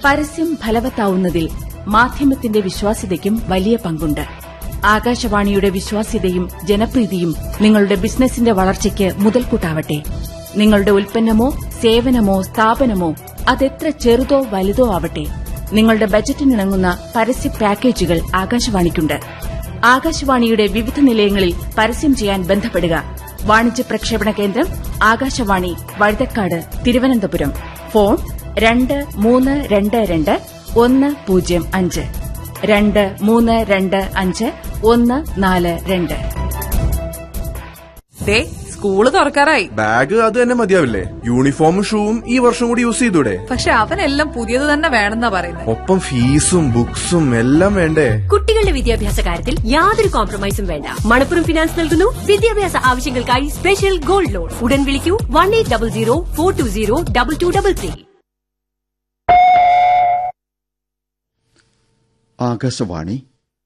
പരസ്യം ഫലവത്താവുന്നതിൽ മാധ്യമത്തിന്റെ വിശ്വാസ്യതയ്ക്കും വലിയ പങ്കുണ്ട് ആകാശവാണിയുടെ വിശ്വാസ്യതയും ജനപ്രീതിയും നിങ്ങളുടെ ബിസിനസിന്റെ വളർച്ചയ്ക്ക് മുതൽക്കൂട്ടാവട്ടെ നിങ്ങളുടെ ഉൽപ്പന്നമോ സേവനമോ സ്ഥാപനമോ അതെത്ര ചെറുതോ വലുതോ ആവട്ടെ നിങ്ങളുടെ ബജറ്റിനിണങ്ങുന്ന പരസ്യ പാക്കേജുകൾ ആകാശവാണിക്കുണ്ട് ആകാശവാണിയുടെ വിവിധ നിലയങ്ങളിൽ പരസ്യം ചെയ്യാൻ ബന്ധപ്പെടുക വാണിജ്യ പ്രക്ഷേപണ കേന്ദ്രം ആകാശവാണി വഴുതക്കാട് തിരുവനന്തപുരം ഫോൺ രണ്ട് മൂന്ന് രണ്ട് രണ്ട് ഒന്ന് പൂജ്യം അഞ്ച് രണ്ട് മൂന്ന് രണ്ട് അഞ്ച് ഒന്ന് നാല് രണ്ട് ദേ സ്കൂള് തുറക്കാറായി ബാഗ് അത് തന്നെ മതിയാവില്ലേ യൂണിഫോമും ഷൂവും ഈ വർഷം കൂടി യൂസ് ചെയ്തൂടെ പക്ഷെ അവനെല്ലാം പുതിയത് തന്നെ വേണമെന്നാ പറയുന്നത് ഒപ്പം ഫീസും ബുക്സും എല്ലാം വേണ്ടേ കുട്ടികളുടെ വിദ്യാഭ്യാസ കാര്യത്തിൽ യാതൊരു കോംപ്രമൈസും വേണ്ട മണപ്പുറം ഫിനാൻസ് നൽകുന്നു വിദ്യാഭ്യാസ ആവശ്യങ്ങൾക്കായി സ്പെഷ്യൽ ഗോൾഡ് ലോൺ ഉടൻ വിളിക്കൂ one eight double zero four two zero double two double three Akashvani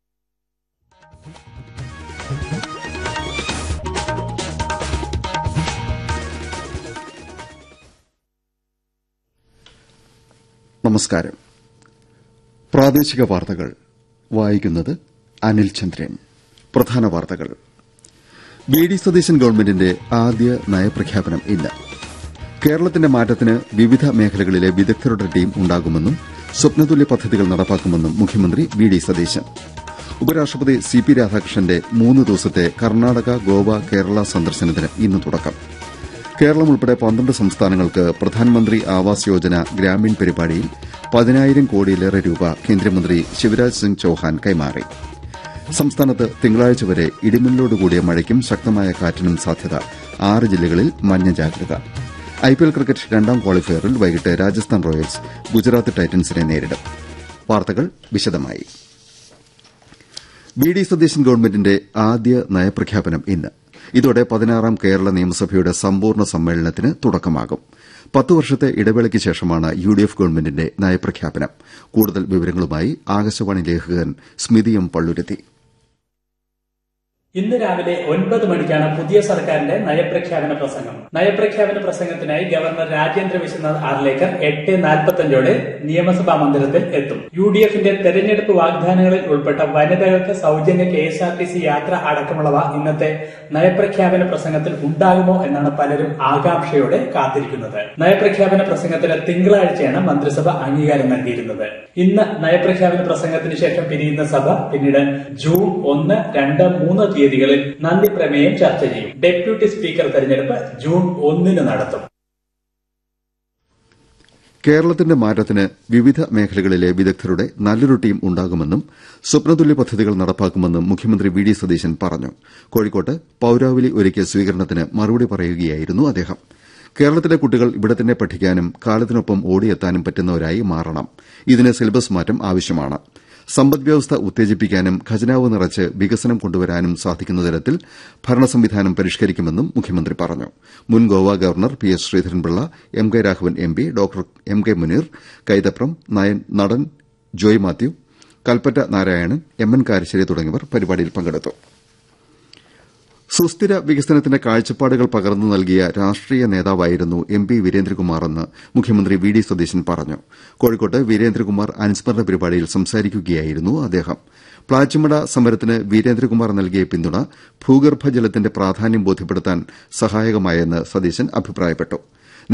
നമസ്കാരം പ്രാദേശിക വാർത്തകൾ വായിക്കുന്നത് അനിൽ ചന്ദ്രൻ പ്രധാന വാർത്തകൾ വി ഡി സതീശൻ ഗവൺമെന്റിന്റെ ആദ്യ നയപ്രഖ്യാപനം ഇന്ന് കേരളത്തിന്റെ മാറ്റത്തിന് വിവിധ മേഖലകളിലെ വിദഗ്ധരുടെ ടീം ഉണ്ടാകുമെന്നും സ്വപ്നതുല്യ പദ്ധതികൾ നടപ്പാക്കുമെന്നും മുഖ്യമന്ത്രി വി ഡി സതീശൻ ഉപരാഷ്ട്രപതി സി പി രാധാകൃഷ്ണന്റെ മൂന്ന് ദിവസത്തെ കർണാടക ഗോവ കേരള സന്ദർശനത്തിന് ഇന്ന് തുടക്കം കേരളം ഉൾപ്പെടെ പന്ത്രണ്ട് സംസ്ഥാനങ്ങൾക്ക് പ്രധാനമന്ത്രി ആവാസ് യോജന ഗ്രാമീൺ പരിപാടിയിൽ പതിനായിരം കോടിയിലേറെ രൂപ കേന്ദ്രമന്ത്രി ശിവരാജ് സിംഗ് ചൌഹാൻ കൈമാറി സംസ്ഥാനത്ത് തിങ്കളാഴ്ച വരെ ഇടിമിന്നലോടുകൂടിയ മഴയ്ക്കും ശക്തമായ കാറ്റിനും സാധ്യത ആറ് ജില്ലകളിൽ മഞ്ഞ ജാഗ്രത ഐപിഎൽ ക്രിക്കറ്റ് രണ്ടാം ക്വാളിഫയറിൽ വൈകിട്ട് രാജസ്ഥാൻ റോയൽസ് ഗുജറാത്ത് ടൈറ്റൻസിനെ നേരിടും വാർത്തകൾ വിശദമായി വി ഡി സതീശൻ ഗവൺമെന്റിന്റെ ആദ്യ നയപ്രഖ്യാപനം ഇന്ന് ഇതോടെ പതിനാറാം കേരള നിയമസഭയുടെ സമ്പൂർണ്ണ സമ്മേളനത്തിന് തുടക്കമാകും പത്ത് വർഷത്തെ ഇടവേളയ്ക്ക് ശേഷമാണ് യു ഡി എഫ് ഗവൺമെന്റിന്റെ നയപ്രഖ്യാപനം കൂടുതൽ വിവരങ്ങളുമായി ആകാശവാണി ലേഖകൻ സ്മിതി എം പള്ളുരുത്തി ഇന്ന് രാവിലെ ഒൻപത് മണിക്കാണ് പുതിയ സർക്കാരിന്റെ നയപ്രഖ്യാപന പ്രസംഗം നയപ്രഖ്യാപന പ്രസംഗത്തിനായി ഗവർണർ രാജേന്ദ്ര വിശ്വനാഥ് ആർലേക്കർ എട്ട് നാൽപ്പത്തഞ്ചോടെ നിയമസഭാ മന്ദിരത്തിൽ എത്തും യു ഡി എഫിന്റെ തെരഞ്ഞെടുപ്പ് വാഗ്ദാനങ്ങളിൽ ഉൾപ്പെട്ട വനിതകൾക്ക് സൌജന്യ K S R T C യാത്ര അടക്കമുള്ളവ ഇന്നത്തെ നയപ്രഖ്യാപന പ്രസംഗത്തിൽ ഉണ്ടാകുമോ എന്നാണ് പലരും ആകാംക്ഷയോടെ കാത്തിരിക്കുന്നത് നയപ്രഖ്യാപന പ്രസംഗത്തിന് തിങ്കളാഴ്ചയാണ് മന്ത്രിസഭ അംഗീകാരം നൽകിയിരുന്നത് ഇന്ന് നയപ്രഖ്യാപന പ്രസംഗത്തിന് ശേഷം പിരിയുന്ന സഭ പിന്നീട് ജൂൺ ഒന്ന് രണ്ട് മൂന്ന് തീയതികളിൽ നന്ദി പ്രമേയം ചർച്ച ചെയ്യും ഡെപ്യൂട്ടി സ്പീക്കർ തെരഞ്ഞെടുപ്പ് ജൂൺ ഒന്നിന് നടത്തും കേരളത്തിന്റെ മാറ്റത്തിന് വിവിധ മേഖലകളിലെ വിദഗ്ധരുടെ നല്ലൊരു ടീം ഉണ്ടാകുമെന്നും സ്വപ്നതുല്യ പദ്ധതികൾ നടപ്പാക്കുമെന്നും മുഖ്യമന്ത്രി വി ഡി സതീശൻ പറഞ്ഞു കോഴിക്കോട്ട് പൌരാവലി ഒരുക്കിയ സ്വീകരണത്തിന് മറുപടി പറയുകയായിരുന്നു അദ്ദേഹം കേരളത്തിലെ കുട്ടികൾ ഇവിടെ തന്നെ പഠിക്കാനും കാലത്തിനൊപ്പം ഓടിയെത്താനും പറ്റുന്നവരായി മാറണം ഇതിന് സിലബസ് മാറ്റം ആവശ്യമാണ് സമ്പദ്വ്യവസ്ഥ ഉത്തേജിപ്പിക്കാനും ഖജനാവ് നിറച്ച് വികസനം കൊണ്ടുവരാനും സാധിക്കുന്ന തരത്തിൽ ഭരണ സംവിധാനം പരിഷ്കരിക്കുമെന്നും മുഖ്യമന്ത്രി പറഞ്ഞു മുൻ Goa governor P S Sreedharan Pillai M K Raghavan M P doctor M K Muneer Kaithapram നടൻ Joy Mathew Kalpetta Narayanan M N Karassery തുടങ്ങിയവർ പരിപാടിയിൽ പങ്കെടുത്തു സുസ്ഥിര വികസനത്തിന്റെ കാഴ്ചപ്പാടുകൾ പകർന്നു നൽകിയ രാഷ്ട്രീയ നേതാവായിരുന്നു എം പി വീരേന്ദ്രകുമാറെന്ന് മുഖ്യമന്ത്രി വി ഡി സതീശൻ പറഞ്ഞു കോഴിക്കോട്ട് വീരേന്ദ്രകുമാർ അനുസ്മരണ പരിപാടിയിൽ സംസാരിക്കുകയായിരുന്നു അദ്ദേഹം പ്ലാച്ചിമട സമരത്തിന് വീരേന്ദ്രകുമാർ നൽകിയ പിന്തുണ ഭൂഗർഭജലത്തിന്റെ പ്രാധാന്യം ബോധ്യപ്പെടുത്താൻ സഹായകമായെന്ന് സതീശൻ അഭിപ്രായപ്പെട്ടു